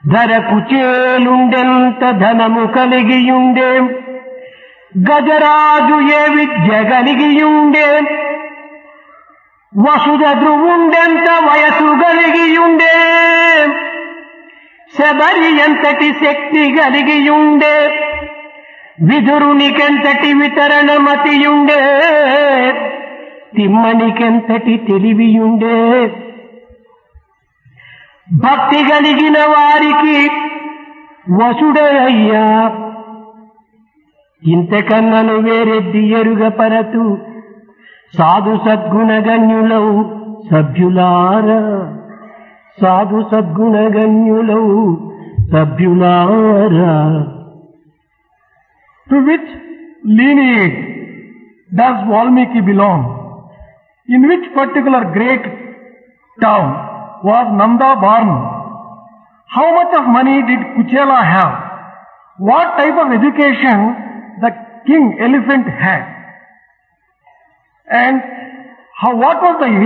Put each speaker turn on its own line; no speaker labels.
ధరకు చేలుండెంత ధనము కలిగియుండే గజరాజు ఏ విద్య కలిగియుండే వసుధ ధ్రువుండెంత వయసు కలిగియుండే శబరి ఎంతటి శక్తి కలిగియుండే విదురునికెంతటి వితరణమతియుండే తిమ్మనికెంతటి తెలివియుండే భక్తి కలిగిన వారికి వసుడే అయ్యా ఇంతకన్నను వేరెద్ది ఎరుగ పరతు సాధు సద్గుణగణ్యులౌ సభ్యులారా సాధు సద్గుణగణ్యులౌ సభ్యులారా
To which lineage does Valmiki belong? In which particular great town was Nanda born? How much of money did Kuchela have? What type of education the king elephant had? And how, what was the